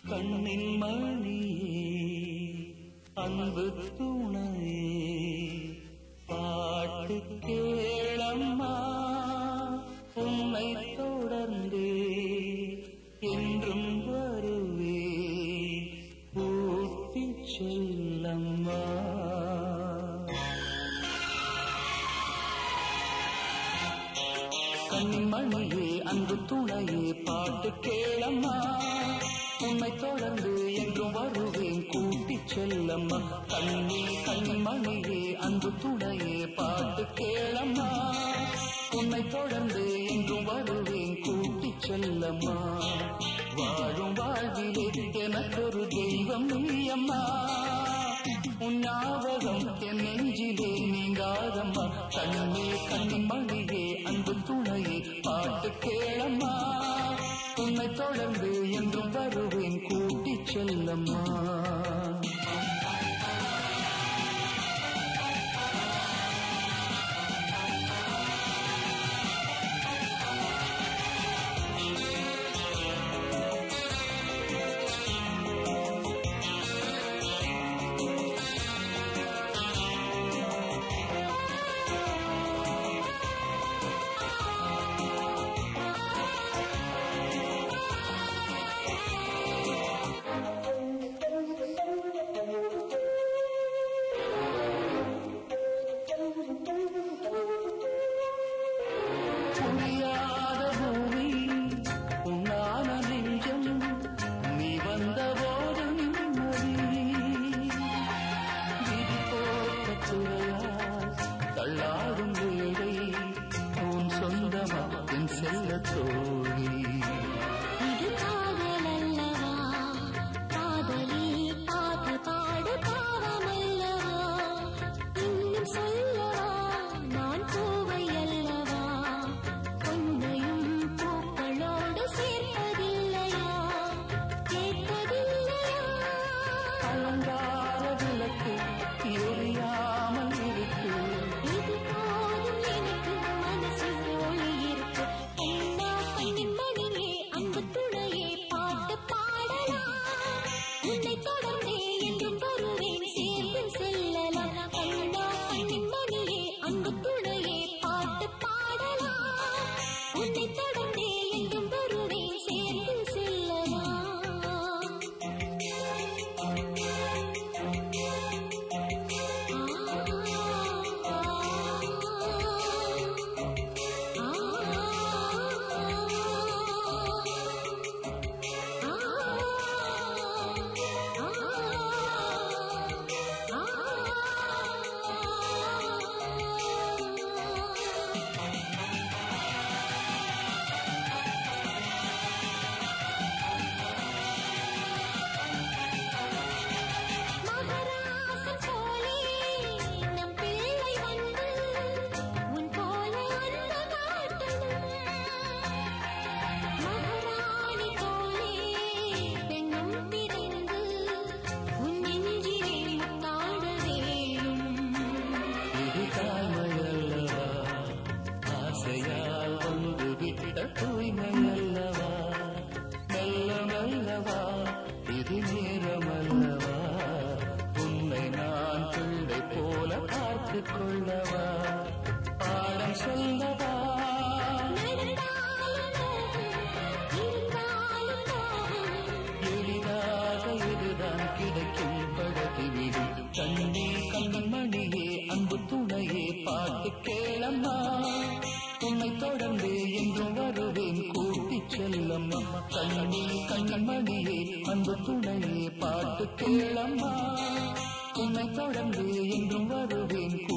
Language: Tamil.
கண்ணின் மணியே அன்பு துணையே பாட்டு கேளம்மா உன்னை தொடர்ந்து என்றும் வருவே ஊட்டி செல்லம்மா கண்மணியே அன்பு துணையே பாட்டு கேளம்மா உன்னை தொடர்ந்து என்றும் வருவேன் கூட்டி செல்லம்மா கண்ணே கண்மணியே அன்பு துணையே பாட்டு கேளம்மா உன்னை தொடர்ந்து என்றும் வருவேன் கூட்டி செல்லம்மா வாழும் வாழ்விலே எனக்கொரு தெய்வம் நீயம்மா உன் ஞாபகம் என் நெஞ்சிலே நீங்காதம்மா கண்ணே கண்மணியே அன்பு துணையே பாட்டு கேளம்மா உன்னை தொடர்ந்து என்றும் வருவேன் கூட்டி செல்லம்மா புரியாத பூமி உன்னான நெஞ்சம் நீ வந்த போது நிம்மதி விதி போட்ட துறையால் தள்ளாடும் வேளை உன் சொந்தமா என் செல்ல தோழி இது காதல் அல்லவா காதலி பாட்டு பாடு பாவமல்லவா இன்னும் சொல்லவா நான் பூவை அல்லவா பொன்னையும் பூக்களோடு சேர்ப்பதில்லையா கேட்பதில்லையா அலங்கார விளக்கு எரியாமல் இருக்கு இது போதும் எனக்கு மனசில் ஒளி இருக்கு கண்ணா கண்ணின் மணியே அன்பு துணையே பாட்டு பாடலாம் உன்னை தொடர்ந்தே என்றும் வருவேன் சேர்ந்து செல்லலாம் கண்ணா கண்ணின் மணியே அன்பு துணையே பாட்டு பாடலாம் உன்னை தொடர்ந்தே என்றும் வருவேன் சேர்ந்து செல்லலாம் மகராசன் போலே நம் பிள்ளை வந்து உன் போல அன்பு காட்டணும் மகாராணி போலே பெண்ணும் பிறந்து உன் நெஞ்சிலே முத்தாட வேணும் இது தாய்மையல்லவா ஆசையால் வந்து விட்ட தூய்மையல்லவா மெல்ல மெல்லவா இது நேரமல்லவா உன்னை நான் பிள்ளை போல பார்த்துக் கொள்ளவா பாடம் சொல்லவா நடந்தாலும் போகும் இருந்தாலும் போகும் எளிதாக இதுதான் கிடைக்கும் பழகிவிடு கண்ணே கண்மணியே அன்பு துணையே பாட்டு கேளம்மா உன்னை தொடர்ந்து என்றும் வருவேன் கூட்டி செல்லம்மா கண்ணே கண்மணியே அன்பு துணையே பாட்டு கேளம்மா உன்னை தொடர்ந்து என்றும் வருவேன்